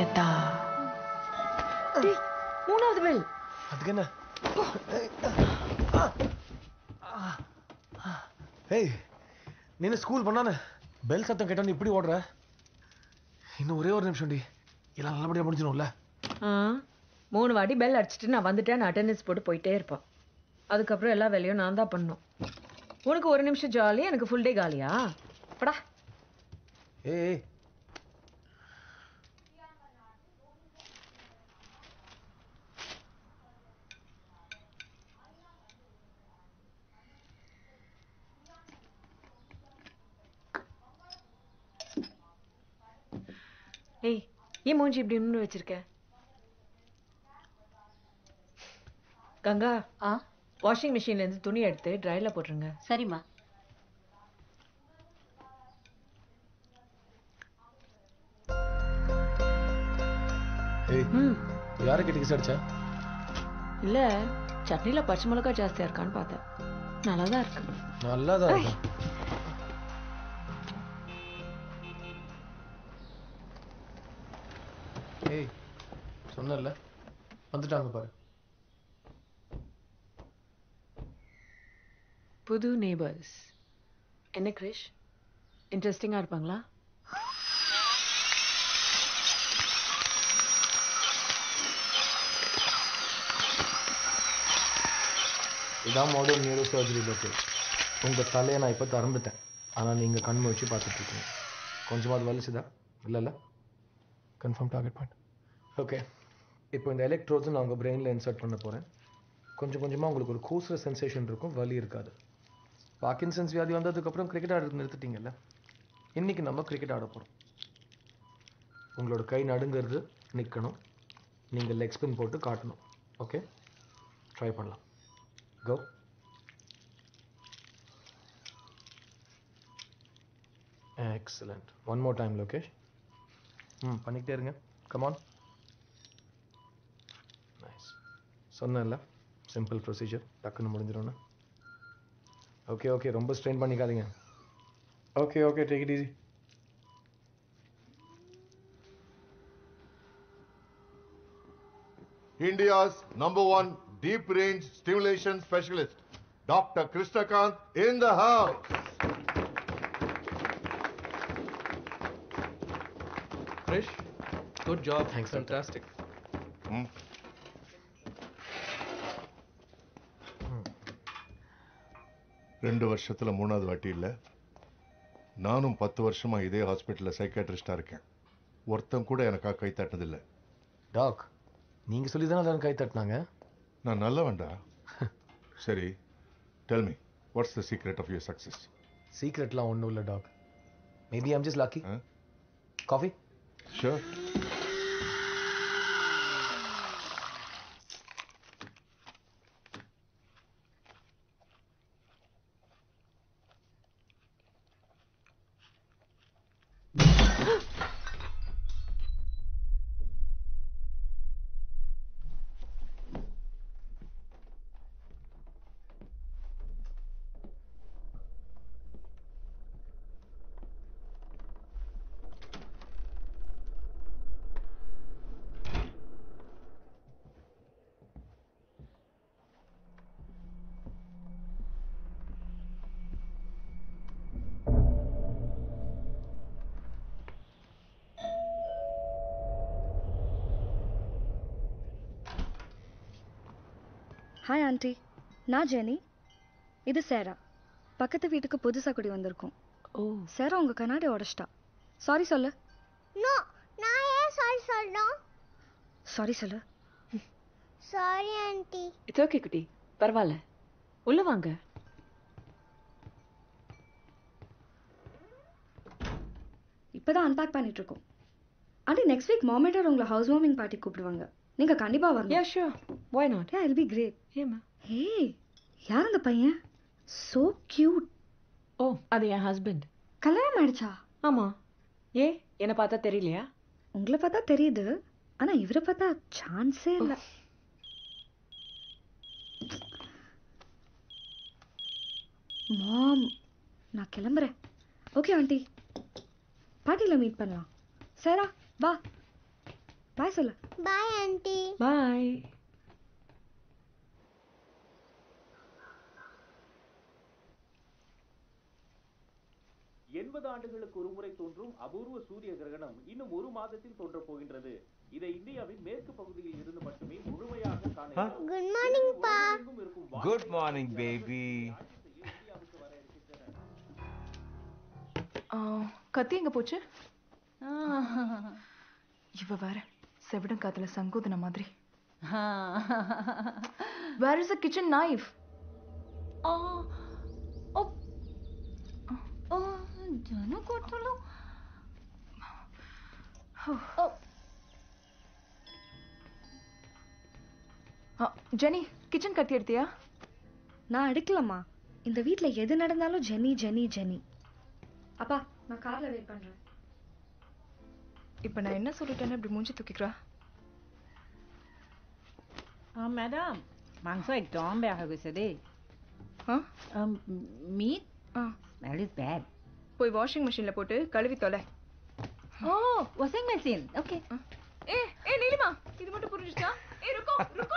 வரட்டா டேய், மூணாவது பெல் அதுக்கு என்ன ஏய் நீ ஸ்கூல் பண்ணானே பெல் சத்தம் கேட்டோன்னு இப்படி ஓடுற இன்னும் ஒரே ஒரு நிமிஷம் டி எல்லாம் நல்லபடியா முடிஞ்சிடும்ல ஆ மூணு வாட்டி பெல் அடிச்சிட்டு நான் வந்துட்டேன் அட்டெண்டன்ஸ் போட்டு போயிட்டே இருப்பேன் அதுக்கப்புறம் எல்லா வேலையும் நான் தான் பண்ணணும் உனக்கு ஒரு நிமிஷம் ஜாலி எனக்கு ஃபுல் டே காலியா படா ஏய் ஏய் ஏய் ஏன் மூஞ்சி இப்படி நின்று வச்சிருக்க கங்கா ஆ வாஷிங் மிஷின்ல இருந்து துணி எடுத்து ட்ரைல போட்டுருங்க சரிம்மா ஏய் ம் யாரை கிட்ட கிஸ் அடிச்ச இல்ல சட்னில பச்சை மிளகாய் ஜாஸ்தியா இருக்கான்னு பார்த்தேன் நல்லா தான் இருக்கு நல்லா தான் இருக்கும் ஏய் சொன்னல வந்துட்டாங்க பாரு புது நெய்பர்ஸ் என்ன கிரிஷ் இன்ட்ரெஸ்டிங்காக இருப்பாங்களா இதான் மாடர்ன் நியூரோ சர்ஜரி டாக்டர் உங்கள் தலையை நான் இப்போ திறந்துட்டேன் ஆனால் நீங்கள் கண் வச்சு பார்த்துட்டு இருக்கீங்க கொஞ்சமாவது வலிச்சுதா இல்லைல்ல கன்ஃபார்ம் டார்கெட் பாயிண்ட் ஓகே இப்போ இந்த எலக்ட்ரோட்ஸ் நான் உங்கள் பிரெயினில் இன்சர்ட் பண்ண போகிறேன் கொஞ்சம் கொஞ்சமாக உங்களுக்கு ஒரு கூசுற சென்சேஷன் இருக்கும் வலி இருக்காது பார்க்கின்சன்ஸ் வியாதி வந்ததுக்கப்புறம் கிரிக்கெட் ஆடுறது நிறுத்திட்டீங்கல்ல இன்றைக்கி நம்ம கிரிக்கெட் ஆட போகிறோம் உங்களோட கை நடுங்கிறது நிற்கணும் நீங்கள் லெக் ஸ்பின் போட்டு காட்டணும் ஓகே ட்ரை பண்ணலாம் Go. Excellent. One more time, Lokesh. ம் பண்ணிக்கிட்டே இருங்க கமான் நைஸ் சொன்னேன்ல சிம்பிள் ப்ரொசீஜர் டக்குன்னு முடிஞ்சிடும்னு ஓகே ஓகே ரொம்ப ஸ்ட்ரெயின் பண்ணிக்காதீங்க okay okay take it easy India's number one deep range stimulation specialist, Dr. Krishnakant in the house. Krish, good job. Thanks, Doctor. Fantastic. ரெண்டு வருஷத்துல மூணாவது வாட்டி இல்ல நானும் பத்து வருஷமா இதே ஹாஸ்பிட்டல்ல சைக்காட்ரிஸ்டா இருக்கேன் ஒருத்தன் கூட எனக்கா கை தட்டினதில்லை டாக் நீங்கள் சொல்லி தானே எல்லாரும் கை தட்டினாங்க நான் நல்லவன்டா சரி tell me what's the secret of your success சீக்ரெட்லாம் ஒன்றும் இல்லை டாக் maybe I'm just lucky Huh? Coffee sure hi aunty நான் ஜெனி இது சேரா பக்கத்து வீட்டுக்கு புதுசாக குடி வந்திருக்கோம் ஓ சேரா உங்கள் கண்ணாடி உடச்சிட்டா சாரி சொல்லு நோ நான் ஏன் சாரி சொல்லணும் சாரி சொல்லு சாரி ஆண்டி இட்ஸ் ஓகே குட்டி பரவாயில்ல உள்ள வாங்க இப்போ தான் அன்பேக் பண்ணிட்டு இருக்கோம் ஆண்டி நெக்ஸ்ட் வீக் மாமேட்டர் உங்களை ஹவுஸ் வார்மிங் பார்ட்டி கூப்பிடுவாங்க நீங்கள் கண்டிப்பாக யா வரணும் sure why not yeah I'll be great ஏமா ஹே யார் அந்த பையன் சோ கியூட் ஓ அது என் ஹஸ்பண்ட் கல்யாணம் ஆயிடுச்சா ஆமா ஏ என்னை பார்த்தா தெரியலையா உங்களை பார்த்தா தெரியுது ஆனால் இவரை பார்த்தா சான்ஸே இல்லை மாம் நான் கிளம்புறேன் ஓகே ஆண்டி பார்ட்டியில் மீட் பண்ணலாம் சேரா வா பாய் சொல்லு பாய் ஆண்டி பாய் எண்பது ஆண்டுகளுக்கு ஒருமுறை தோன்றும் அபூர்வ சூரிய கிரகணம் இன்னும் ஒரு மாதத்தில் தோன்றப் போகின்றது இதை இந்தியாவின் மேற்கு பகுதியில் இருந்து மட்டுமே முழுமையாக காண இயலும். குட் மார்னிங் பா உலகெங்கும் இருக்கும் Good morning, baby. கத்தி எங்க போச்சு இவ வேற செவிடம் காத்துல சங்கோதன மாதிரி where is a kitchen knife ஜனு ಕೊಟ್ಟಳು ஜெனி கிச்சன் கத்தி எடுத்தியா நான் எடுக்கலம்மா இந்த வீட்ல எது நடந்தாலும் ஜெனி ஜெனி ஜெனி அப்பா நான் கார்ல வெயிட் பண்றேன் இப்ப நான் என்ன சொல்லிட்டேன்னு இப்படி மூஞ்சி தூக்கிக்கிறா মেডাম মাংস একদম বেয়া হৈ গৈছে দেই ஆ মিট ஆ স্মেল ইজ বেড போய் வாஷிங் மிஷின்ல போட்டு கழுவி தொலை অ ৱাচিং মেচিন অ'কে ஏ ஏ நீலிமா இது மட்டும் புரிஞ்சுச்சா ஏ ருக்கோ ருக்கோ